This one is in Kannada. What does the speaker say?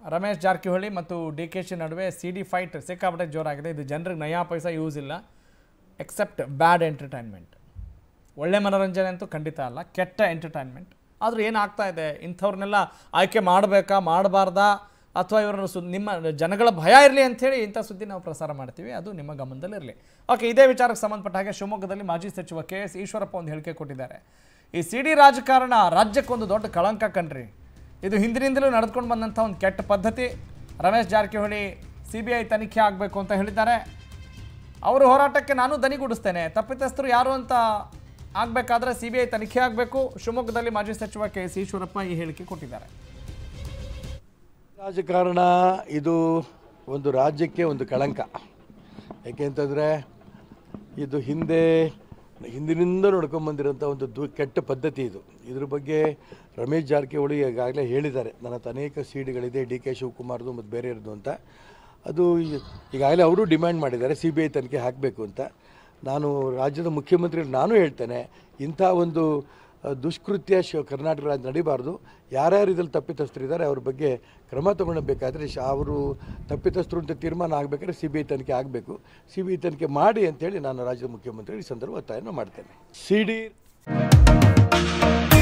ರಮೇಶ್ ಜಾರಕಿಹೊಳಿ ಮತ್ತು ಡಿ ಕೆ ಶಿ ನಡುವೆ ಸಿ ಡಿ ಫೈಟ್ ಸಿಕ್ಕಾಪಟ್ಟೆ ಜೋರಾಗಿದೆ ಇದು ಜನರಿಗೆ ನಯಾ ಪೈಸಾ ಯೂಸ್ ಇಲ್ಲ ಎಕ್ಸೆಪ್ಟ್ ಬ್ಯಾಡ್ ಎಂಟರ್ಟೈನ್ಮೆಂಟ್ ಒಳ್ಳೆ ಮನೋರಂಜನೆ ಅಂತೂ ಖಂಡಿತ ಅಲ್ಲ ಕೆಟ್ಟ ಎಂಟರ್ಟೈನ್ಮೆಂಟ್ ಆದರೂ ಏನಾಗ್ತಾ ಇದೆ ಇಂಥವ್ರನ್ನೆಲ್ಲ ಆಯ್ಕೆ ಮಾಡಬೇಕಾ ಮಾಡಬಾರ್ದಾ ಅಥವಾ ಇವರ ಸು ನಿಮ್ಮ ಜನಗಳ ಭಯ ಇರಲಿ ಅಂಥೇಳಿ ಇಂಥ ಸುದ್ದಿ ನಾವು ಪ್ರಸಾರ ಮಾಡ್ತೀವಿ ಅದು ನಿಮ್ಮ ಗಮನದಲ್ಲಿರಲಿ ಓಕೆ ಇದೇ ವಿಚಾರಕ್ಕೆ ಸಂಬಂಧಪಟ್ಟ ಹಾಗೆ ಶಿವಮೊಗ್ಗದಲ್ಲಿ ಮಾಜಿ ಸಚಿವ ಕೆ ಎಸ್ ಈಶ್ವರಪ್ಪ ಒಂದು ಹೇಳಿಕೆ ಕೊಟ್ಟಿದ್ದಾರೆ ಈ ಸಿ ಡಿ ರಾಜಕಾರಣ ರಾಜ್ಯಕ್ಕೊಂದು ದೊಡ್ಡ ಕಳಂಕ ಕಣ್ರಿ ಇದು ಹಿಂದಿನಿಂದಲೂ ನಡೆದುಕೊಂಡು ಬಂದಂಥ ಒಂದು ಕೆಟ್ಟ ಪದ್ಧತಿ Ramesh Jarkiholi C B I ತನಿಖೆ ಆಗಬೇಕು ಅಂತ ಹೇಳಿದ್ದಾರೆ ಅವರು ಹೋರಾಟಕ್ಕೆ ನಾನು ದನಿಗೂಡಿಸ್ತೇನೆ ತಪ್ಪಿತಸ್ಥರು ಯಾರು ಅಂತ ಆಗಬೇಕಾದ್ರೆ ಸಿ ಬಿ ಐ ತನಿಖೆ ಆಗಬೇಕು ಶಿವಮೊಗ್ಗದಲ್ಲಿ ಮಾಜಿ ಸಚಿವ ಕೆ ಎಸ್ ಈಶ್ವರಪ್ಪ ಈ ಹೇಳಿಕೆ ಕೊಟ್ಟಿದ್ದಾರೆ ರಾಜಕಾರಣ ಇದು ಒಂದು ರಾಜ್ಯಕ್ಕೆ ಒಂದು ಕಳಂಕ ಯಾಕೆಂತಂದರೆ ಇದು ಹಿಂದೆ ಹಿಂದಿನಿಂದ ನೋಡ್ಕೊಂಬಂದಿರೋಂಥ ಒಂದು ದು ಕೆಟ್ಟ ಪದ್ಧತಿ ಇದು ಇದ್ರ ಬಗ್ಗೆ ರಮೇಶ್ ಜಾರಕಿಹೊಳಿ ಈಗಾಗಲೇ ಹೇಳಿದ್ದಾರೆ ನನ್ನ ಹತ್ರ ಅನೇಕ ಸಿಡಿಗಳಿದೆ ಡಿ ಕೆ ಶಿವಕುಮಾರ್ದು ಮತ್ತು ಬೇರೆಯವ್ರದ್ದು ಅಂತ ಅದು ಈ- ಈಗಾಗಲೇ ಅವರು ಡಿಮ್ಯಾಂಡ್ ಮಾಡಿದ್ದಾರೆ ಸಿ ಬಿ ಐ ತನಿಖೆ ಹಾಕಬೇಕು ಅಂತ ನಾನು ರಾಜ್ಯದ ಮುಖ್ಯಮಂತ್ರಿ ನಾನು ಹೇಳ್ತೇನೆ ಇಂಥ ಒಂದು ಆ, ದುಷ್ಕೃತ್ಯ ಶಿವ ಕರ್ನಾಟಕ ರಾಜ್ಯ ನಡಿಬಾರ್ದು ಯಾರ್ಯಾರು ಇದ್ರಲ್ಲಿ ತಪ್ಪಿತಸ್ಥರಿದ್ದಾರೆ ಅವ್ರ ಬಗ್ಗೆ ಕ್ರಮ ತಗೊಳ್ಬೇಕಾದ್ರೆ ಶ ಅವರು ತಪ್ಪಿತಸ್ಥರು ಅಂತ ತೀರ್ಮಾನ ಆಗಬೇಕಾದ್ರೆ ಸಿ ಬಿ ಐ ತನಿಖೆ ಆಗಬೇಕು ಸಿ ಬಿ ಐ ತನಿಖೆ ಮಾಡಿ ಅಂತೇಳಿ ನಾನು ರಾಜ್ಯದ ಮುಖ್ಯಮಂತ್ರಿ ಈ ಸಂದರ್ಭ ಒತ್ತಾಯನ ಮಾಡ್ತೇನೆ ಸಿ ಡಿ